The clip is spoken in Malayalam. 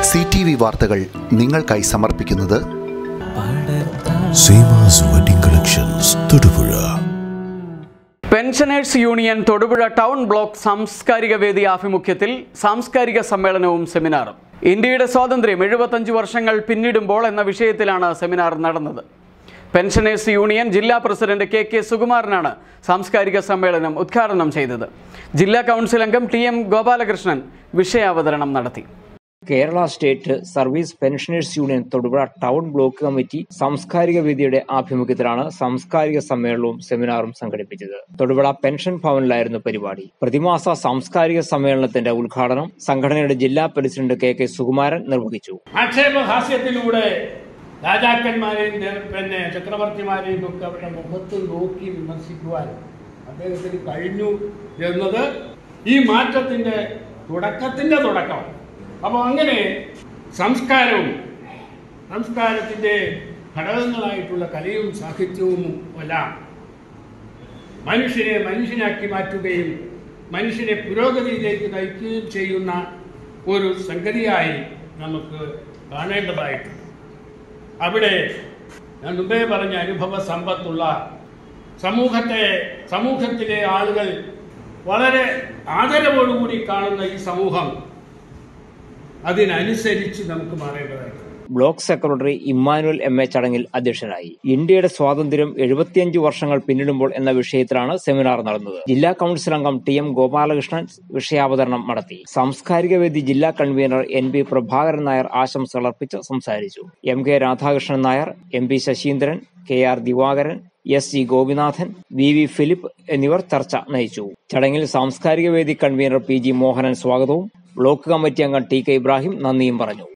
സി ടി വി വാർത്തകൾ നിങ്ങൾക്കായി സമർപ്പിക്കുന്നത് Seemas wedding collections Thodupuzha pensioners union Thodupuzha town block സാംസ്കാരിക വേദി ആഭിമുഖ്യത്തിൽ സാംസ്കാരിക സമ്മേളനവും സെമിനാറും ഇന്ത്യയുടെ സ്വാതന്ത്ര്യം എഴുപത്തഞ്ച് വർഷങ്ങൾ പിന്നിടുമ്പോൾ എന്ന വിഷയത്തിലാണ് സെമിനാർ നടന്നത് പെൻഷനേഴ്സ് യൂണിയൻ ജില്ലാ പ്രസിഡന്റ് കെ കെ സുകുമാരനാണ് സാംസ്കാരിക സമ്മേളനം ഉദ്ഘാടനം ചെയ്തത് ജില്ലാ കൗൺസിൽ അംഗം ടി എം ഗോപാലകൃഷ്ണൻ വിഷയാവതരണം നടത്തി Kerala state service pensioners union Thodupuzha town block committee സാംസ്കാരിക വേദിയുടെ ആഭിമുഖ്യത്തിലാണ് സാംസ്കാരിക സമ്മേളനവും സെമിനാറും സംഘടിപ്പിച്ചത് തൊടുപുഴ പെൻഷൻ ഭവനിലായിരുന്നു പരിപാടി പ്രതിമാസ സാംസ്കാരിക സമ്മേളനത്തിന്റെ ഉദ്ഘാടനം സംഘടനയുടെ ജില്ലാ പ്രസിഡന്റ് കെ കെ സുകുമാരൻ നിർവഹിച്ചു ആക്ഷേപഹാസ്യത്തിലൂടെ രാജാക്കന്മാരെയും ദേ- പിന്നെ ചക്രവർത്തിമാരെയും ഒക്കെ അവരുടെ മുഖത്ത് നോക്കി വിമർശിക്കുവാൻ അദ്ദേഹത്തിന് കഴിഞ്ഞു എന്നത് ഈ മാറ്റത്തിന്റെ തുടക്കത്തിന്റെ തുടക്കമാണ് അപ്പോൾ അങ്ങനെ സംസ്കാരവും സംസ്കാരത്തിന്റെ ഘടകങ്ങളായിട്ടുള്ള കലയും സാഹിത്യവും എല്ലാം മനുഷ്യനെ മനുഷ്യനാക്കി മാറ്റുകയും മനുഷ്യനെ പുരോഗതിയിലേക്ക് നയിക്കുകയും ചെയ്യുന്ന ഒരു സംഗതിയായി നമുക്ക് കാണേണ്ടതായിട്ടുണ്ട് അവിടെ ഞാൻ മുമ്പേ പറഞ്ഞ അനുഭവ സമ്പത്തുള്ള സമൂഹത്തെ സമൂഹത്തിലെ ആളുകൾ വളരെ ആദരവോടുകൂടി കാണുന്ന ഈ സമൂഹം അതിനനുസരിച്ച് നമുക്ക് മാറേണ്ടതായിട്ടുണ്ട് block secretary Emmanuel M A ചടങ്ങിൽ അധ്യക്ഷനായി ഇന്ത്യയുടെ സ്വാതന്ത്ര്യം എഴുപത്തിയഞ്ച് വർഷങ്ങൾ പിന്നിടുമ്പോൾ എന്ന വിഷയത്തിലാണ് സെമിനാർ നടന്നത് ജില്ലാ കൌൺസിൽ അംഗം ടി എം ഗോപാലകൃഷ്ണൻ വിഷയാവതരണം നടത്തി സാംസ്കാരിക വേദി ജില്ലാ convener N P Prabhakaran Nair ആശംസകൾ അർപ്പിച്ച് സംസാരിച്ചു M K Radhakrishnan Nair M P Sasheendran K R Divakaran S G Gopinathan V V Philip എന്നിവർ ചർച്ച നയിച്ചു ചടങ്ങിൽ സാംസ്കാരിക വേദി കൺവീനർ പി ജി മോഹനൻ സ്വാഗതവും ബ്ലോക്ക് കമ്മിറ്റി അംഗം ടി കെ ഇബ്രാഹിം നന്ദിയും പറഞ്ഞു